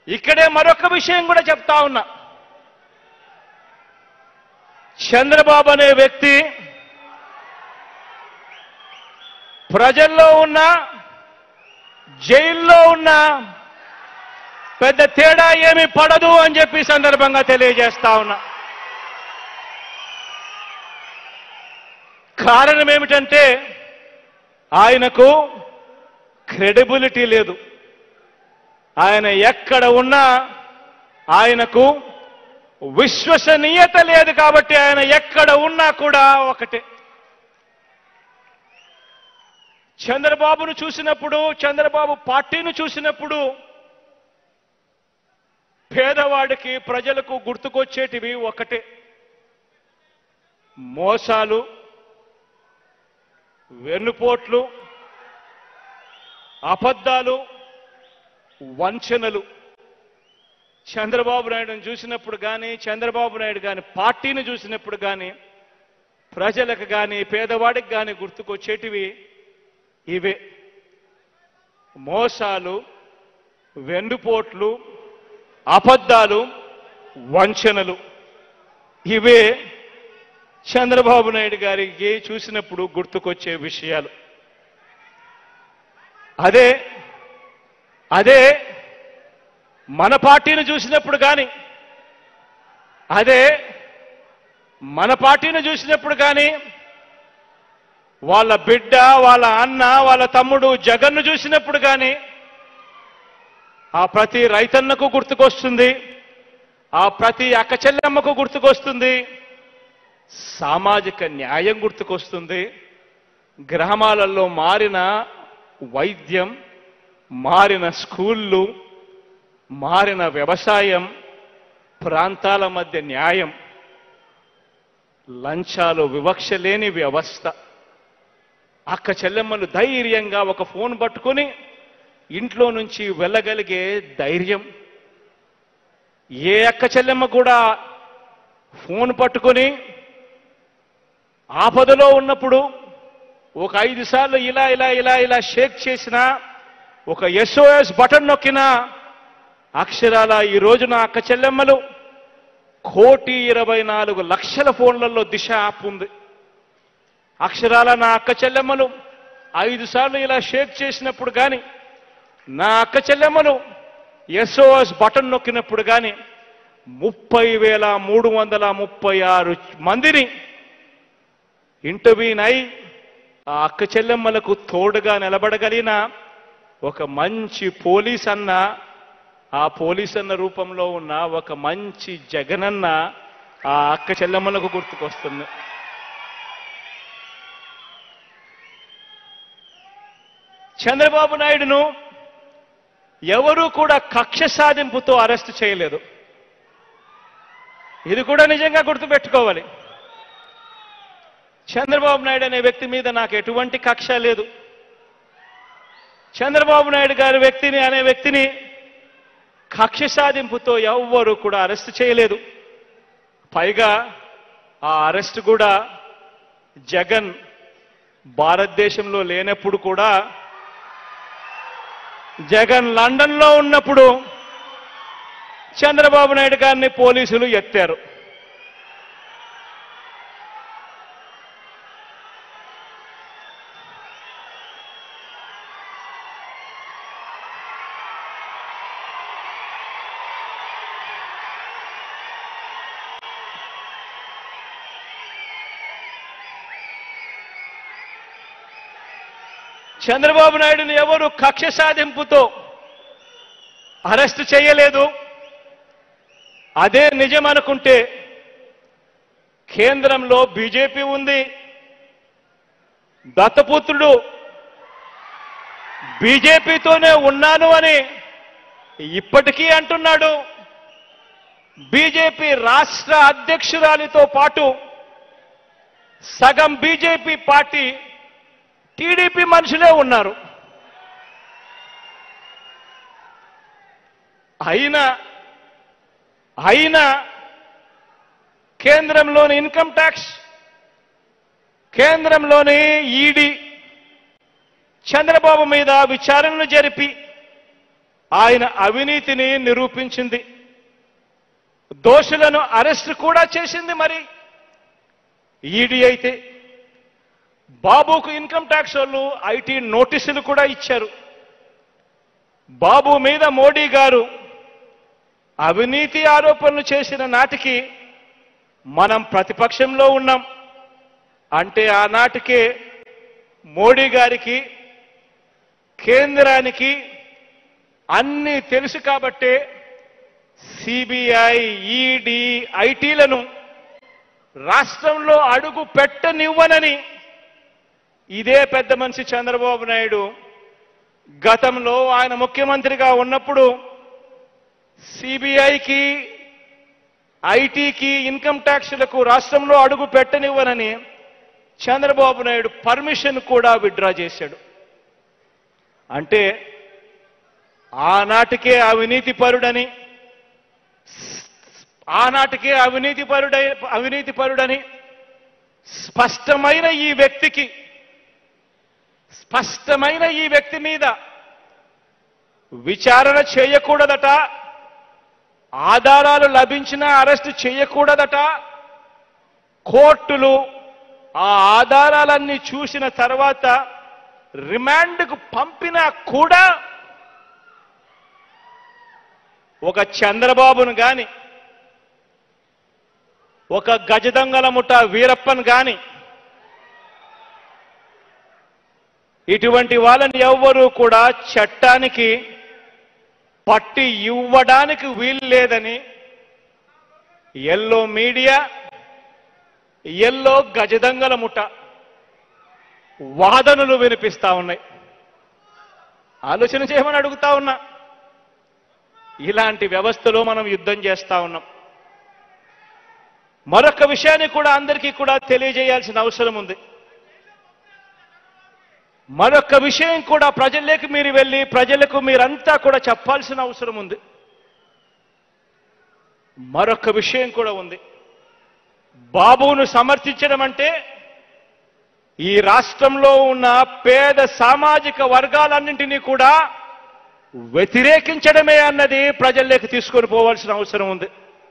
ఇక్కడే మరొక విషయం కూడా చెప్తా ఉన్నా చంద్రబాబు అనే వ్యక్తి ప్రజల్లో ఉన్న జైల్లో ఉన్న పెద్ద తేడా ఏమీ పడదు అని చెప్పి ఈ సందర్భంగా తెలియజేస్తా ఉన్నా కారణం ఏమిటంటే ఆయనకు క్రెడిబిలిటీ లేదు ఆయన ఎక్కడ ఉన్నా ఆయనకు విశ్వసనీయత లేదు కాబట్టి ఆయన ఎక్కడ ఉన్నా కూడా ఒకటే చంద్రబాబును చూసినప్పుడు చంద్రబాబు పార్టీని చూసినప్పుడు పేదవాడికి ప్రజలకు గుర్తుకొచ్చేటివి ఒకటే మోసాలు వెన్నుపోట్లు అబద్ధాలు వంచనలు చంద్రబాబు నాయుడుని చూసినప్పుడు కానీ చంద్రబాబు నాయుడు కానీ పార్టీని చూసినప్పుడు కానీ ప్రజలకు కానీ పేదవాడికి కానీ గుర్తుకొచ్చేటివి ఇవే మోసాలు వెన్నుపోట్లు అబద్ధాలు వంచనలు ఇవే చంద్రబాబు నాయుడు గారికి చూసినప్పుడు గుర్తుకొచ్చే విషయాలు అదే అదే మన పార్టీని చూసినప్పుడు కానీ అదే మన పార్టీని చూసినప్పుడు కానీ వాళ్ళ బిడ్డ వాళ్ళ అన్న వాళ్ళ తమ్ముడు జగన్ను చూసినప్పుడు కానీ ఆ ప్రతి రైతన్నకు గుర్తుకొస్తుంది ఆ ప్రతి అక్క చెల్లెమ్మకు గుర్తుకొస్తుంది సామాజిక న్యాయం గుర్తుకొస్తుంది గ్రామాలలో మారిన వైద్యం మారిన స్కూళ్ళు మారిన వ్యవసాయం ప్రాంతాల మధ్య న్యాయం లంచాలు వివక్ష లేని వ్యవస్థ అక్క చెల్లెమ్మలు ధైర్యంగా ఒక ఫోన్ పట్టుకొని ఇంట్లో నుంచి వెళ్ళగలిగే ధైర్యం ఏ అక్క చెల్లెమ్మ కూడా ఫోన్ పట్టుకొని ఆపదలో ఉన్నప్పుడు ఒక ఐదు సార్లు ఇలా ఇలా ఇలా ఇలా షేక్ చేసినా ఒక ఎస్ఓఎస్ బటన్ నొక్కినా అక్షరాల ఈ రోజున అక్క చెల్లెమ్మలు కోటి ఇరవై నాలుగు లక్షల ఫోన్లలో దిశ యాప్ ఉంది అక్షరాల నా అక్క చెల్లెమ్మలు ఐదు సార్లు ఇలా షేక్ చేసినప్పుడు కానీ నా అక్క చెల్లెమ్మలు ఎస్ఓఎస్ బటన్ నొక్కినప్పుడు కానీ ముప్పై వేల మూడు వందల ముప్పై ఆరు మందిని ఇంటర్వ్యూన్ అయి ఆ అక్క చెల్లెమ్మలకు తోడుగా నిలబడగలిగిన ఒక మంచి పోలీస్ అన్న ఆ పోలీస్ అన్న రూపంలో ఉన్న ఒక మంచి జగనన్న ఆ అక్క చెల్లెమ్మలకు గుర్తుకొస్తుంది చంద్రబాబు నాయుడును ఎవరూ కూడా కక్ష సాధింపుతో అరెస్ట్ చేయలేదు ఇది కూడా నిజంగా గుర్తుపెట్టుకోవాలి చంద్రబాబు నాయుడు అనే వ్యక్తి మీద నాకు ఎటువంటి కక్ష లేదు చంద్రబాబు నాయుడు గారి వ్యక్తిని అనే వ్యక్తిని కక్ష సాధింపుతో ఎవ్వరూ కూడా అరెస్ట్ చేయలేదు పైగా ఆ అరెస్ట్ కూడా జగన్ భారతదేశంలో లేనప్పుడు కూడా జగన్ లండన్లో ఉన్నప్పుడు చంద్రబాబు నాయుడు గారిని పోలీసులు ఎత్తారు చంద్రబాబు నాయుడుని ఎవరు కక్ష సాధింపుతో అరెస్ట్ చేయలేదు అదే నిజం అనుకుంటే కేంద్రంలో బీజేపీ ఉంది దత్తపుత్రుడు బీజేపీతోనే ఉన్నాను అని ఇప్పటికీ అంటున్నాడు బీజేపీ రాష్ట్ర అధ్యక్షురాలితో పాటు సగం బీజేపీ పార్టీ టీడీపీ మనుషులే ఉన్నారు అయినా అయినా కేంద్రంలోని ఇన్కమ్ ట్యాక్స్ కేంద్రంలోని ఈడీ చంద్రబాబు మీద విచారణలు జరిపి ఆయన అవినీతిని నిరూపించింది దోషులను అరెస్ట్ కూడా చేసింది మరి ఈడీ అయితే బాబుకు ఇన్కమ్ ట్యాక్స్ వాళ్ళు ఐటీ నోటీసులు కూడా ఇచ్చారు బాబు మీద మోడీ గారు అవినీతి ఆరోపణలు చేసిన నాటికి మనం ప్రతిపక్షంలో ఉన్నాం అంటే ఆనాటికే మోడీ గారికి కేంద్రానికి అన్నీ తెలుసు కాబట్టే సిబిఐ ఈడీ ఐటీలను రాష్ట్రంలో అడుగు పెట్టనివ్వనని ఇదే పెద్ద మనిషి చంద్రబాబు నాయుడు గతంలో ఆయన ముఖ్యమంత్రిగా ఉన్నప్పుడు సిబిఐకి ఐటీకి ఇన్కమ్ ట్యాక్స్లకు రాష్ట్రంలో అడుగు పెట్టనివ్వనని చంద్రబాబు నాయుడు పర్మిషన్ కూడా విత్డ్రా చేశాడు అంటే ఆనాటికే అవినీతి పరుడని ఆనాటికే అవినీతి పరుడై అవినీతి పరుడని స్పష్టమైన ఈ వ్యక్తికి స్పష్టమైన ఈ వ్యక్తి మీద విచారణ చేయకూడదట ఆధారాలు లభించినా అరెస్టు చేయకూడదట కోర్టులు ఆ ఆధారాలన్నీ చూసిన తర్వాత రిమాండ్కు పంపినా కూడా ఒక చంద్రబాబును గాని ఒక గజదంగల ముఠ వీరప్పన్ గాని ఇటువంటి వాళ్ళని ఎవ్వరూ కూడా చట్టానికి పట్టి ఇవ్వడానికి వీలు లేదని ఎల్లో మీడియా ఎల్లో గజదంగల ముఠ వాదనలు వినిపిస్తా ఉన్నాయి ఆలోచన చేయమని అడుగుతా ఉన్నా ఇలాంటి వ్యవస్థలో మనం యుద్ధం చేస్తా ఉన్నాం మరొక విషయాన్ని కూడా అందరికీ కూడా తెలియజేయాల్సిన అవసరం ఉంది మరొక విషయం కూడా ప్రజల్లోకి మీరు వెళ్ళి ప్రజలకు మీరంతా కూడా చెప్పాల్సిన అవసరం ఉంది మరొక విషయం కూడా ఉంది బాబును సమర్థించడం అంటే ఈ రాష్ట్రంలో ఉన్న పేద సామాజిక వర్గాలన్నింటినీ కూడా వ్యతిరేకించడమే అన్నది ప్రజల్లోకి తీసుకొని పోవాల్సిన అవసరం ఉంది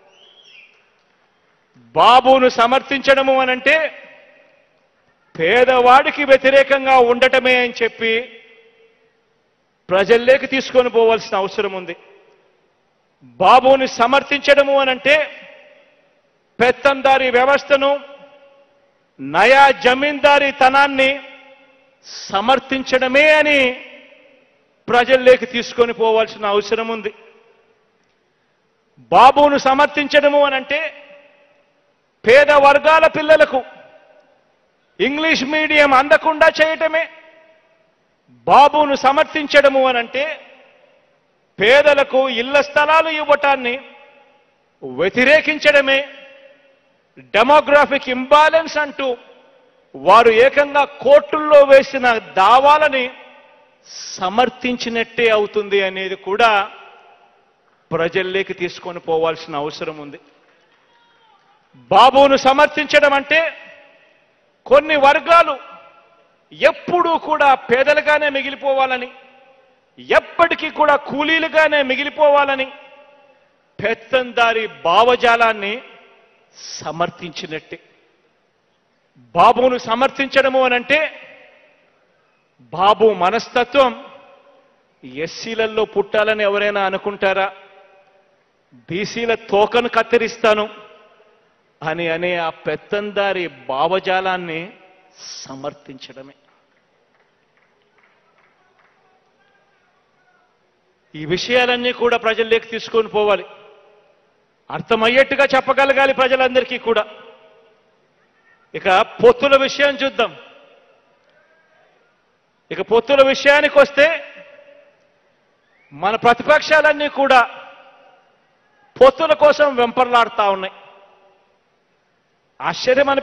బాబును సమర్థించడము అనంటే పేదవాడికి వ్యతిరేకంగా ఉండటమే అని చెప్పి ప్రజల్లోకి తీసుకొని పోవాల్సిన అవసరం ఉంది బాబుని సమర్థించడము అనంటే పెత్తందారీ వ్యవస్థను నయా జమీందారీ తనాన్ని సమర్థించడమే అని ప్రజల్లోకి తీసుకొని పోవాల్సిన అవసరం ఉంది బాబును సమర్థించడము అనంటే పేద వర్గాల పిల్లలకు ఇంగ్లీష్ మీడియం అందకుండా చేయటమే బాబును సమర్థించడము అనంటే పేదలకు ఇళ్ల స్థలాలు ఇవ్వటాన్ని వ్యతిరేకించడమే డెమోగ్రాఫిక్ ఇంబాలెన్స్ అంటూ వారు ఏకంగా కోర్టుల్లో వేసిన దావాలని సమర్థించినట్టే అవుతుంది అనేది కూడా ప్రజల్లోకి తీసుకొని పోవాల్సిన అవసరం ఉంది బాబును సమర్థించడం అంటే కొన్ని వర్గాలు ఎప్పుడూ కూడా పేదలుగానే మిగిలిపోవాలని ఎప్పటికీ కూడా కూలీలుగానే మిగిలిపోవాలని పెత్తందారి భావజాలాన్ని సమర్థించినట్టే బాబును సమర్థించడము అనంటే బాబు మనస్తత్వం ఎస్సీలలో పుట్టాలని ఎవరైనా అనుకుంటారా బీసీల తోకను కత్తిరిస్తాను అని అనే ఆ పెత్తందారి భావజాలాన్ని సమర్థించడమే ఈ విషయాలన్నీ కూడా ప్రజల్లోకి తీసుకొని పోవాలి అర్థమయ్యేట్టుగా చెప్పగలగాలి ప్రజలందరికీ కూడా ఇక పొత్తుల విషయం చూద్దాం ఇక పొత్తుల విషయానికి వస్తే మన ప్రతిపక్షాలన్నీ కూడా పొత్తుల కోసం వెంపర్లాడుతా ఉన్నాయి ఆశ్చర్యం